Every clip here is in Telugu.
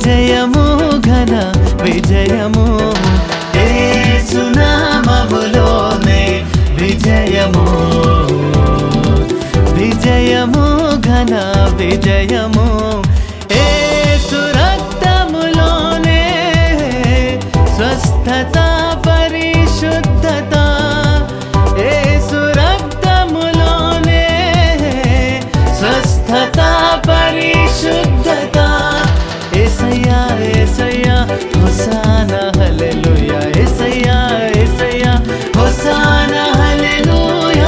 విజయము ఘన విజయము ఏసునామములోనే విజయము విజయము ఘన విజయము ఏసు రక్తములోనే స్వస్థత పరిశుద్ధత ఏసు రక్తములోనే స్వస్థత పరిశుద్ధత ఏసయ్యా ఏసయ్యా హొసాన హల్లెలూయా ఏసయ్యా ఏసయ్యా హొసాన హల్లెలూయా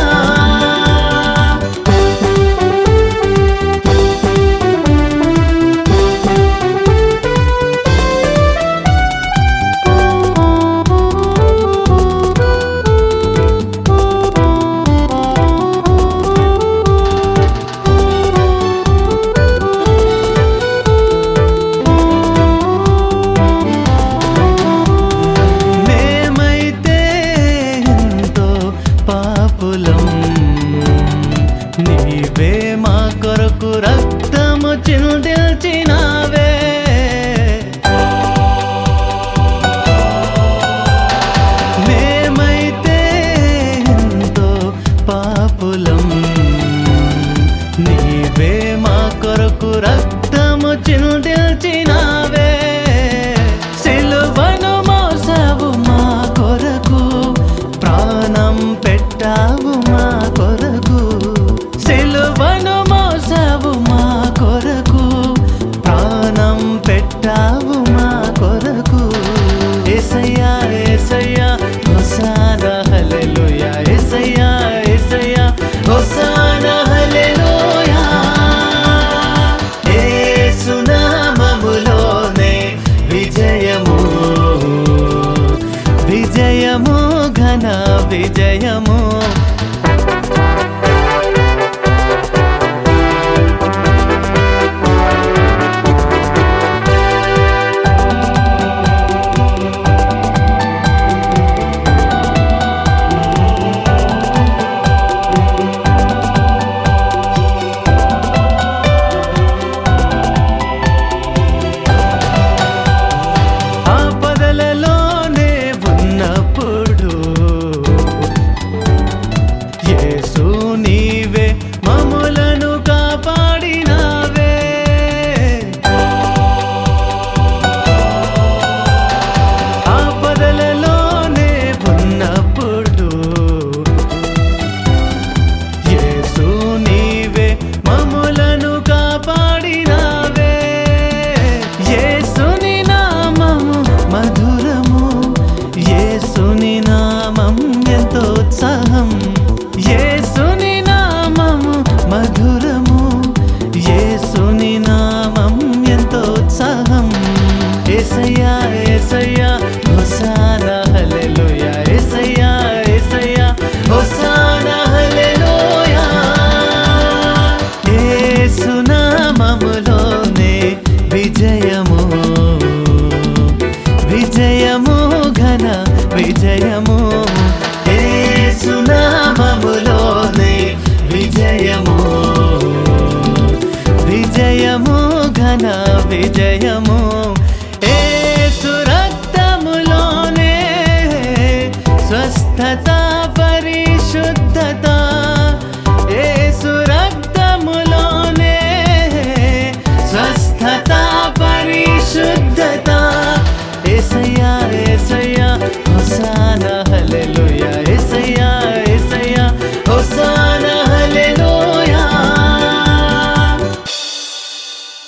మేమైతే ఎంతో పాపులం నీవే మా కొరకు రక్తము చిందిల్చినావే మేమైతే ఎంతో పాపులం నీవే మా కొరకు రక్తము చిందిల్చినావే సిలువను మోసావు మా కొరకు ప్రాణం పెట్టావు మా కొరకు సిలువను మోసావు మా కొరకు ప్రాణం పెట్టావు మా కొరకు ఏసయ్యా ఏసయ్యా హొసానా హల్లెలూయా ఏసయ్యా ఏసయ్యా హొసానా హల్లెలూయా ఏసునామములోనే విజయము విజయము ఘన విజయము ఆపదలలోనే ఉన్నప్పుడు యేసు నీవే మమ్ములను కాపాడినావే ఆపదలలోనే ఉన్నప్పుడు యేసు నీవే మమ్ములను కాపాడినావే యేసుని నామము మధురము యేసుని నామం ఎంతో ఉత్సాహం యేసుని నామము మధురము యేసుని నామం ఎంతో ఉత్సాహం ఏసయ్యా ఏసయ్యా హొసానా హల్లెలూయా ఏసయ్యా ఏసయ్యా హొసానా హల్లెలూయా ఏసునామములోనే విజయము విజయము ఘన విజయము ఏసునామములోనే విజయము విజయము ఘన విజయము ఏసు రక్తములోనే స్వస్థత పరిశుద్ధత ఏసు రక్తములోనే స్వస్థత పరిశుద్ధత ఏసయ్యా ఏసయ్యా హొసా